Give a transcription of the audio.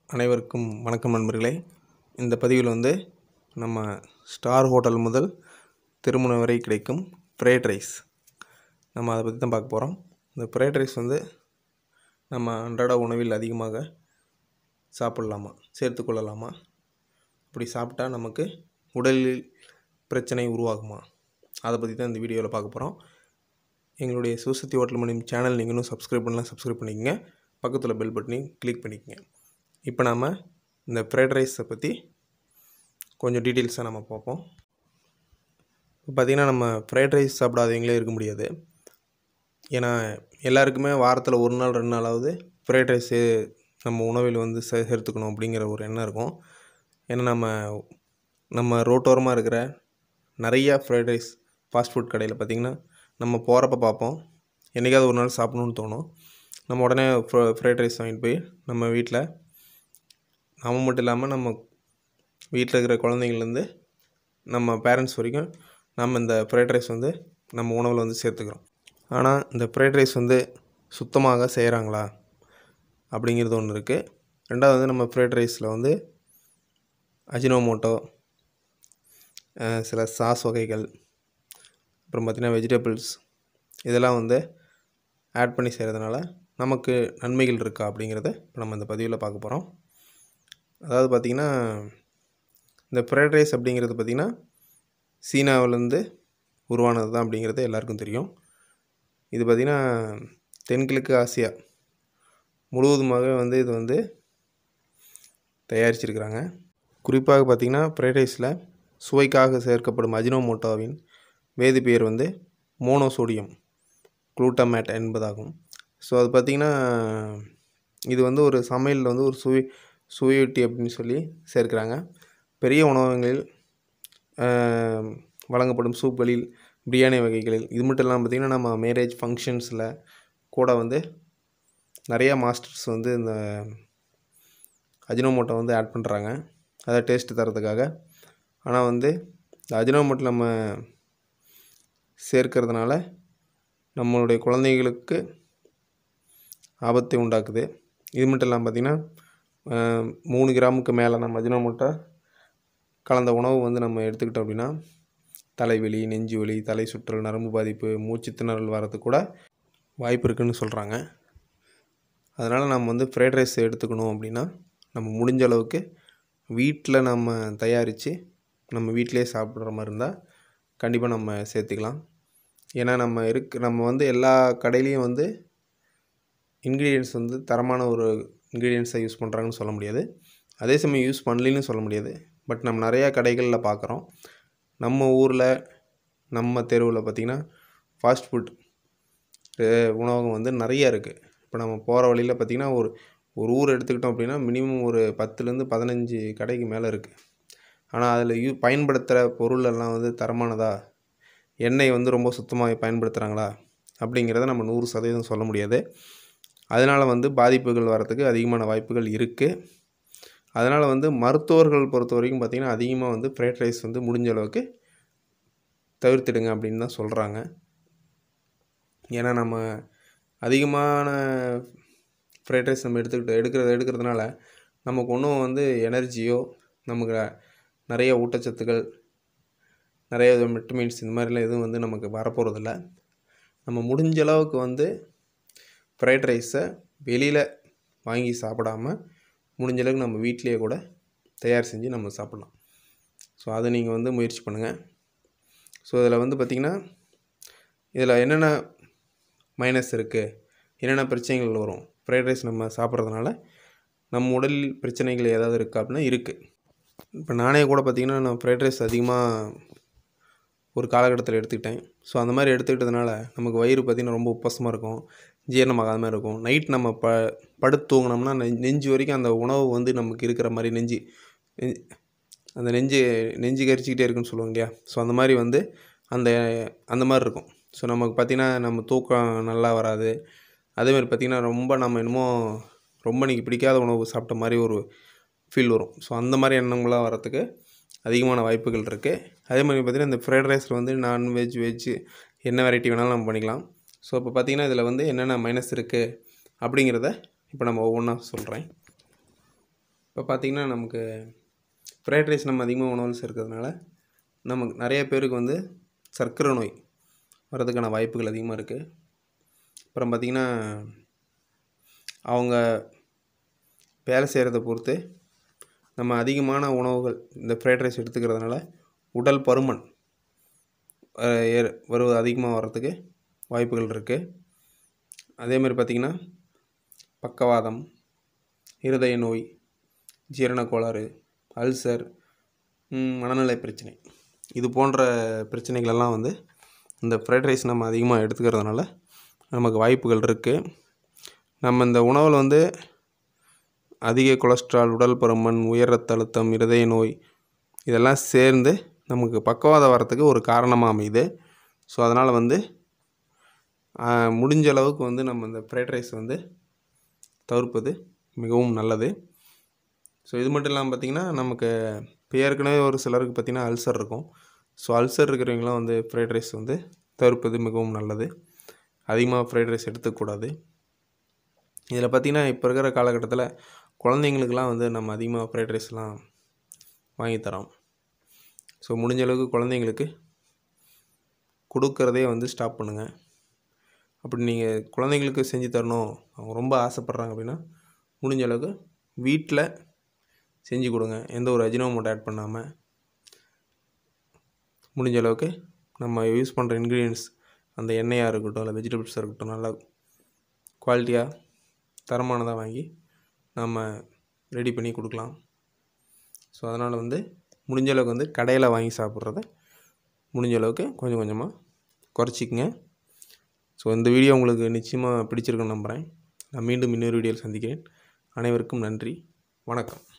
அனைவருக்கும் வணக்கம் நண்பர்களே இந்த பதிவில் வந்து நம்ம ஸ்டார் ஹோட்டல் முதல் திருமண வரை கிடைக்கும் ஃப்ரைட் ரைஸ் நம்ம அதை பற்றி தான் பார்க்க போகிறோம் இந்த ஃப்ரைட் ரைஸ் வந்து நம்ம அன்றாட உணவில் அதிகமாக சாப்பிடலாமா சேர்த்துக்கொள்ளலாமா அப்படி சாப்பிட்டா நமக்கு உடலில் பிரச்சனை உருவாகுமா அதை பற்றி தான் இந்த வீடியோவில் பார்க்க போகிறோம் எங்களுடைய சிவசக்தி ஹோட்டல் மணி சேனல் நீங்கள் இன்னும் சப்ஸ்கிரைப் பண்ணலாம் சப்ஸ்கிரைப் பண்ணிக்கங்க பக்கத்தில் பெல் பட்டனையும் கிளிக் பண்ணிக்கங்க இப்போ நாம் இந்த ஃப்ரைட் ரைஸை பற்றி கொஞ்சம் டீட்டெயில்ஸாக நம்ம பார்ப்போம் இப்போ பார்த்திங்கன்னா நம்ம ஃப்ரைட் ரைஸ் சாப்பிடாதவங்களே இருக்க முடியாது ஏன்னா எல்லாருக்குமே வாரத்தில் ஒரு நாள் ரெண்டு நாளாவது ஃப்ரைட் ரைஸு நம்ம உணவில் வந்து சே சேர்த்துக்கணும் அப்படிங்கிற ஒரு எண்ணம் இருக்கும் ஏன்னா நம்ம நம்ம ரோட்டோரமாக இருக்கிற நிறையா ஃப்ரைட் ரைஸ் ஃபாஸ்ட் ஃபுட் கடையில் பார்த்திங்கன்னா நம்ம போகிறப்ப பார்ப்போம் என்றைக்காவது ஒரு நாள் சாப்பிடணுன்னு தோணும் நம்ம உடனே ஃப்ர ஃப்ரைட் ரைஸ் வாங்கிட்டு போய் நம்ம வீட்டில் நம்ம மட்டும் இல்லாமல் நம்ம வீட்டில் இருக்கிற குழந்தைங்கள்லேருந்து நம்ம பேரண்ட்ஸ் வரைக்கும் நம்ம இந்த ஃப்ரைட் ரைஸ் வந்து நம்ம உணவில் வந்து சேர்த்துக்கிறோம் ஆனால் இந்த ஃப்ரைட் ரைஸ் வந்து சுத்தமாக செய்கிறாங்களா அப்படிங்கிறது ஒன்று இருக்குது ரெண்டாவது வந்து நம்ம ஃப்ரைட் ரைஸில் வந்து அஜினோமோட்டோ அஹ், சில சாஸ் வகைகள் அப்புறம் பார்த்திங்கன்னா வெஜிடபிள்ஸ் இதெல்லாம் வந்து ஆட் பண்ணி செய்கிறதுனால நமக்கு நன்மைகள் இருக்கா அப்படிங்கிறத இப்போ நம்ம இந்த பதிவில் பார்க்க போகிறோம் அதாவது பார்த்திங்கன்னா இந்த ஃப்ரைட் ரைஸ் அப்படிங்கிறது பார்த்திங்கன்னா சீனாவிலேருந்து உருவானது தான் அப்படிங்கிறது எல்லாருக்கும் தெரியும் இது பார்த்திங்கன்னா தென்கிழக்கு ஆசியா முழுவதுமாக வந்து இது வந்து தயாரிச்சிருக்கிறாங்க குறிப்பாக பார்த்திங்கன்னா ஃப்ரைட் ரைஸில் சுவைக்காக சேர்க்கப்படும் அஜினோமோட்டோவின் வேதிப்பெயர் வந்து மோனோசோடியம் குளூட்டமேட் என்பதாகும் ஸோ அது பார்த்திங்கன்னா இது வந்து ஒரு சமையலில் வந்து ஒரு சுவை சுவையொட்டி அப்படின்னு சொல்லி சேர்க்கிறாங்க பெரிய உணவகங்களில் ஆஹ், வழங்கப்படும் சூப்களில் பிரியாணி வகைகளில் இது மட்டும் இல்லாமல் பார்த்திங்கன்னா நம்ம மேரேஜ் ஃபங்க்ஷன்ஸில் கூட வந்து நிறையா மாஸ்டர்ஸ் வந்து இந்த அஜினோமோட்டோ வந்து ஆட் பண்ணுறாங்க அதை டேஸ்ட் தரதுக்காக ஆனால் வந்து இந்த அஜினோமோட்டோ நம்ம சேர்க்கறதுனால நம்மளுடைய குழந்தைகளுக்கு ஆபத்தை உண்டாக்குது இது மட்டும் இல்லாமல் பார்த்திங்கன்னா அஹ், மூணு கிராமுக்கு மேலே நம்ம அஜினோமோட்டோ கலந்த உணவு வந்து நம்ம எடுத்துக்கிட்டோம் அப்படின்னா தலைவலி நெஞ்சு வலி தலை சுற்றல் நரம்பு பாதிப்பு மூச்சு திணறல் வரதுக்கு கூட வாய்ப்பு இருக்குன்னு சொல்கிறாங்க அதனால் நம்ம வந்து ஃப்ரைட் ரைஸ் எடுத்துக்கணும் அப்படின்னா நம்ம முடிஞ்ச அளவுக்கு வீட்டில் நம்ம தயாரித்து நம்ம வீட்டிலே சாப்பிட்ற மாதிரி இருந்தால் கண்டிப்பாக நம்ம சேர்த்துக்கலாம் ஏன்னா நம்ம இருக்கு நம்ம வந்து எல்லா கடையிலையும் வந்து இன்க்ரீடியன்ஸ் வந்து தரமான ஒரு இன்க்ரீடியன்ஸை யூஸ் பண்ணுறாங்கன்னு சொல்ல முடியாது அதே சமயம் யூஸ் பண்ணலின்னு சொல்ல முடியாது பட் நம்ம நிறையா கடைகளில் பார்க்குறோம் நம்ம ஊரில் நம்ம தெருவில் பார்த்திங்கன்னா ஃபாஸ்ட் ஃபுட் உணவகம் வந்து நிறைய இருக்குது இப்போ நம்ம போகிற வழியில் பார்த்திங்கன்னா ஒரு ஒரு ஊர் எடுத்துக்கிட்டோம் அப்படின்னா மினிமம் ஒரு பத்துலேருந்து பதினஞ்சு கடைக்கு மேலே இருக்குது ஆனால் அதில் யூ பயன்படுத்துகிற பொருள் எல்லாம் வந்து தரமானதா எண்ணெய் வந்து ரொம்ப சுத்தமாக பயன்படுத்துகிறாங்களா அப்படிங்கிறத நம்ம நூறு சதவீதம் சொல்ல முடியாது அதனால் வந்து பாதிப்புகள் வரத்துக்கு அதிகமான வாய்ப்புகள் இருக்குது அதனால் வந்து மருத்துவர்கள் பொறுத்த வரைக்கும் பார்த்திங்கன்னா அதிகமாக வந்து ஃப்ரைட் ரைஸ் வந்து முடிஞ்ச அளவுக்கு தவிர்த்திடுங்க அப்படின்னு தான் சொல்கிறாங்க ஏன்னா நம்ம அதிகமான ஃப்ரைட் ரைஸ் நம்ம எடுத்துக்கிட்டு எடுக்கிறது எடுக்கிறதுனால நமக்கு ஒன்றும் வந்து எனர்ஜியோ நமக்கு நிறைய ஊட்டச்சத்துக்கள் நிறைய விட்டமின்ஸ் இந்த மாதிரிலாம் எதுவும் வந்து நமக்கு வரப்போகிறதில்ல நம்ம முடிஞ்ச அளவுக்கு வந்து ஃப்ரைட் ரைஸை வெளியில் வாங்கி சாப்பிடாம முடிஞ்ச அளவுக்கு நம்ம வீட்டிலேயே கூட தயார் செஞ்சு நம்ம சாப்பிட்லாம் ஸோ அதை நீங்கள் வந்து முயற்சி பண்ணுங்கள் ஸோ இதில் வந்து பார்த்திங்கன்னா இதில் என்னென்ன மைனஸ் இருக்குது என்னென்ன பிரச்சனைகள் வரும் ஃப்ரைட் ரைஸ் நம்ம சாப்பிட்றதுனால நம்ம உடலில் பிரச்சனைகள் ஏதாவது இருக்கா அப்படின்னா இருக்குது இப்போ நானே கூட பார்த்திங்கன்னா நான் ஃப்ரைட் ரைஸ் அதிகமாக ஒரு காலகட்டத்தில் எடுத்துக்கிட்டேன் ஸோ அந்த மாதிரி எடுத்துக்கிட்டதுனால நமக்கு வயிறு பார்த்திங்கன்னா ரொம்ப உப்பசமாக இருக்கும் ஜீரணமாகாத மாதிரி இருக்கும் நைட் நம்ம ப படுத்து தூங்கினோம்னா நெ- நெஞ்சு வரைக்கும் அந்த உணவு வந்து நமக்கு இருக்கிற மாதிரி நெஞ்சு நெ- அந்த நெஞ்சு நெஞ்சு கரிச்சிக்கிட்டே இருக்குன்னு சொல்லுவாங்க இல்லையா ஸோ அந்த மாதிரி வந்து அந்த அந்த மாதிரி இருக்கும் ஸோ நமக்கு பார்த்திங்கன்னா நம்ம தூக்கம் நல்லா வராது அதேமாதிரி பார்த்திங்கன்னா ரொம்ப நம்ம என்னமோ ரொம்ப எனக்கு பிடிக்காத உணவு சாப்பிட்ட மாதிரி ஒரு ஃபீல் வரும் ஸோ அந்த மாதிரி எண்ணங்கள்லாம் வரத்துக்கு அதிகமான வாய்ப்புகள் இருக்குது அதே மாதிரி பார்த்திங்கன்னா இந்த ஃப்ரைட் ரைஸில் வந்து நான்வெஜ் வெஜ் என்ன வெரைட்டி வேணாலும் நம்ம பண்ணிக்கலாம் ஸோ இப்போ பார்த்திங்கன்னா இதில் வந்து என்னென்ன மைனஸ் இருக்குது அப்படிங்கிறத இப்போ நம்ம ஒவ்வொன்றா சொல்கிறேன் இப்போ பார்த்திங்கன்னா நமக்கு ஃப்ரைட் ரைஸ் நம்ம அதிகமாக உணவில் சேர்க்கறதுனால நமக்கு நிறைய பேருக்கு வந்து சர்க்கரை நோய் வர்றதுக்கான வாய்ப்புகள் அதிகமாக இருக்குது அப்புறம் பார்த்திங்கன்னா அவங்க வேலை செய்கிறத பொறுத்து நம்ம அதிகமான உணவுகள் இந்த ஃப்ரைட் ரைஸ் எடுத்துக்கிறதுனால உடல் பருமன் அஹ், ஏற வருவது அதிகமாக வர்றதுக்கு வாய்ப்புகள் இருக்குது அதேமாதிரி பார்த்திங்கன்னா பக்கவாதம் இருதய நோய் ஜீரண கோளாறு அல்சர் ம், மனநல பிரச்சனை இது போன்ற பிரச்சனைகள் எல்லாம் வந்து இந்த ஃப்ரைட் ரைஸ் நம்ம அதிகமாக எடுத்துக்கிறதுனால நமக்கு வாய்ப்புகள் இருக்குது நம்ம இந்த உணவில் வந்து அதிக கொலஸ்ட்ரால் உடல் பருமன் உயர் ரத்த அழுத்தம் இருதய நோய் இதெல்லாம் சேர்ந்து நமக்கு பக்கவாதம் வரத்துக்கு ஒரு காரணமாக அமையுது ஸோ அதனால் வந்து ஆஹ், முடிஞ்ச அளவுக்கு வந்து நம்ம இந்த ஃப்ரைட் ரைஸ் வந்து தவிர்ப்பது மிகவும் நல்லது ஸோ இது மட்டும் இல்லாமல் பார்த்திங்கன்னா நமக்கு இப்போ ஏற்கனவே ஒரு சிலருக்கு பார்த்திங்கன்னா அல்சர் இருக்கும் ஸோ அல்சர் இருக்கிறவங்களாம் வந்து ஃப்ரைட் ரைஸ் வந்து தவிர்ப்பது மிகவும் நல்லது அதிகமாக ஃப்ரைட் ரைஸ் எடுத்துக்கூடாது இதில் பார்த்திங்கன்னா இப்போ இருக்கிற காலகட்டத்தில் குழந்தைங்களுக்கெல்லாம் வந்து நம்ம அதிகமாக ஃப்ரைட் ரைஸ்லாம் வாங்கி தரோம் ஸோ முடிஞ்ச அளவுக்கு குழந்தைங்களுக்கு கொடுக்கறதே வந்து ஸ்டாப் பண்ணுங்கள் அப்படி நீங்கள் குழந்தைங்களுக்கு செஞ்சு தரணும் அவங்க ரொம்ப ஆசைப்பட்றாங்க அப்படின்னா முடிஞ்ச அளவுக்கு வீட்டில் செஞ்சு கொடுங்க எந்த ஒரு அஜினோமோட்டோ ஆட் பண்ணாமல் முடிஞ்ச அளவுக்கு நம்ம யூஸ் பண்ணுற இன்க்ரீடியன்ஸ் அந்த எண்ணெயாக இருக்கட்டும் இல்லை வெஜிடபிள்ஸாக இருக்கட்டும் நல்லா குவாலிட்டியாக தரமானதாக வாங்கி நம்ம ரெடி பண்ணி கொடுக்கலாம் ஸோ அதனால் வந்து முடிஞ்ச அளவுக்கு வந்து கடையில் வாங்கி சாப்பிட்றத முடிஞ்ச அளவுக்கு கொஞ்சம் கொஞ்சமாக குறைச்சிக்கங்க ஸோ இந்த வீடியோ உங்களுக்கு நிச்சயமாக பிடிச்சிருக்குன்னு நம்புகிறேன் நான் மீண்டும் இன்னொரு வீடியோவில் சந்திக்கிறேன் அனைவருக்கும் நன்றி வணக்கம்